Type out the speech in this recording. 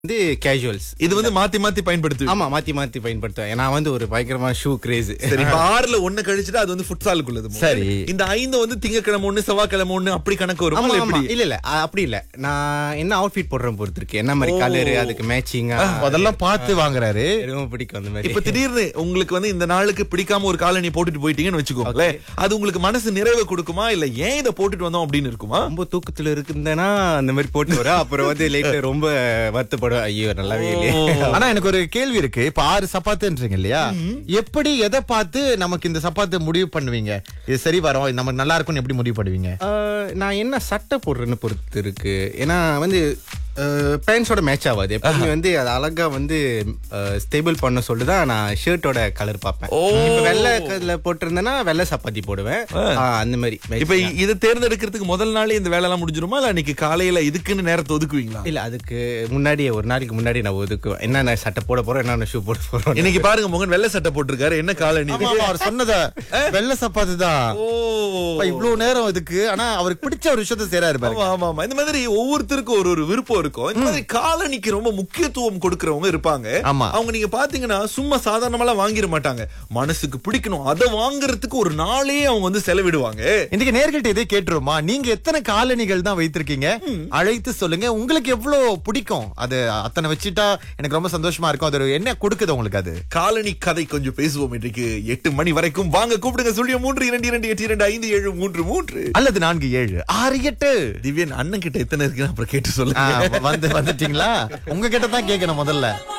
வந்து கேஷுவல்ஸ் இது வந்து மாத்தி மாத்தி பயன்படுத்து ஆமா மாத்தி மாத்தி பயன்படுத்துவேன் நான் வந்து ஒரு பயங்கரமான ஷூ கிரேஸ் சரி இப்ப ஆறுல ஒண்ணு கழிச்சுட்டு அது வந்து ஃபுட்சாலுக்குள்ளது சரி. இந்த ஐந்து வந்து திங்கக்கிழமை ஒண்ணு செவ்வாய்க்கிழமை ஒண்ணு அப்படி கணக்கு வரும் ஆமா இல்ல ஆமா எப்படி இல்ல இல்ல அ- அப்படி இல்ல நான் என்ன அவுட்ஃபிட் போடுறேன் பொறுத்து இருக்கு என்ன மாதிரி கலர் அதுக்கு மேட்சிங்கா அதெல்லாம் பார்த்து வாங்குறாரு ரொம்ப பிடிக்கும் அந்த மாதிரி இப்ப திடீர்னு உங்களுக்கு வந்து இந்த நாளுக்கு பிடிக்காம ஒரு காலனி போட்டுட்டு போயிட்டீங்கன்னு வச்சுக்கோங்களேன் அது உங்களுக்கு மனசு நிறைவு கொடுக்குமா இல்ல ஏன் இதை போட்டுட்டு வந்தோம் அப்படின்னு இருக்குமா ரொம்ப தூக்கத்துல இருக்குந்தேன்னா அந்த மாதிரி போட்டு வரேன் அப்புறம் வந்து லைட் ரொம்ப வருத்தப்படுவேன் ஐயோ நல்லாவே இல்லையே ஆனா எனக்கு ஒரு கேள்வி இருக்கு இப்ப ஆறு சப்பாத்துன்றீங்க இல்லையா எப்படி எதை பார்த்து நமக்கு இந்த சப்பாத்து முடிவு பண்ணுவீங்க இது சரி வரும் இது நமக்கு நல்லா இருக்கும்னு எப்படி முடிவு பண்ணுவீங்க ஆஹ், நான் என்ன சட்டை போடுறேன்னு பொறுத்து இருக்கு ஏன்னா வந்து பேண்ட்ஸோட மேட்ச் ஆகாது எப்பவுமே வந்து அது அழகா வந்து ஸ்டேபிள் பண்ண சொல்லி தான் நான் ஷர்ட்டோட கலர் பார்ப்பேன் இப்ப வெள்ளை கலர் போட்டிருந்தேன்னா வெள்ளை சப்பாத்தி போடுவேன் ஆஹ், அந்த மாதிரி இப்ப இதை தேர்ந்தெடுக்கிறதுக்கு முதல் நாளே இந்த வேலை எல்லாம் முடிஞ்சிருமா இல்ல அன்னைக்கு காலையில இதுக்குன்னு நேரத்தை ஒதுக்குவீங்களா இல்ல அதுக்கு முன்னாடியே ஒரு நாளைக்கு முன்னாடி நான் ஒதுக்குவேன் என்னென்ன சட்டை போட போறோம் என்னென்ன ஷூ போட போறோம் இன்னைக்கு பாருங்க மோகன் வெள்ளை சட்டை போட்டிருக்காரு என்ன காலனி ஆமா, ஆமா, அவர் சொன்னத வெள்ளை சப்பாத்து தான் ஓ அப்ப இவ்வளவு நேரம் இதுக்கு ஆனா அவருக்கு பிடிச்ச ஒரு விஷயத்த செய்யறாரு பாருங்க ஆமா ஆமா ஆமா இந்த மாதிரி ஒவ்வொருத்தருக்கும் ஒரு ஒரு விருப்பம் இருக்கும் இந்த மாதிரி காலனிக்கு ரொம்ப முக்கியத்துவம் கொடுக்கறவங்க இருப்பாங்க ஆமா. அவங்க நீங்க பாத்தீங்கன்னா சும்மா சாதாரணமா வாங்கிட மாட்டாங்க மனசுக்கு பிடிக்கணும் அதை வாங்குறதுக்கு ஒரு நாளே அவங்க வந்து செலவிடுவாங்க இன்னைக்கு நேர்கிட்ட இதே கேட்டுருமா நீங்க எத்தனை காலணிகள் தான் வைத்திருக்கீங்க அழைத்து சொல்லுங்க உங்களுக்கு எவ்வளவு பிடிக்கும் அது அத்தனை வச்சுட்டா எனக்கு ரொம்ப சந்தோஷமா இருக்கும் அது ஒரு என்ன கொடுக்குது உங்களுக்கு அது காலனி கதை கொஞ்சம் பேசுவோம் இன்றைக்கு எட்டு மணி வரைக்கும் வாங்க கூப்பிடுங்க சொல்லிய மூன்று இரண்டு இரண்டு எட்டு இரண்டு ஐந்து ஏழு மூன்று மூன்று அல்லது நான்கு ஏழு ஆறு எட்டு திவ்யன் அண்ணன் கிட்ட எத்தனை இருக்குன்னு அப்புறம் கேட்டு ஆ, சொல்லுங்க வந்து வந்துட்டீங்களா உங்க கிட்ட தான் கேட்கணும் முதல்ல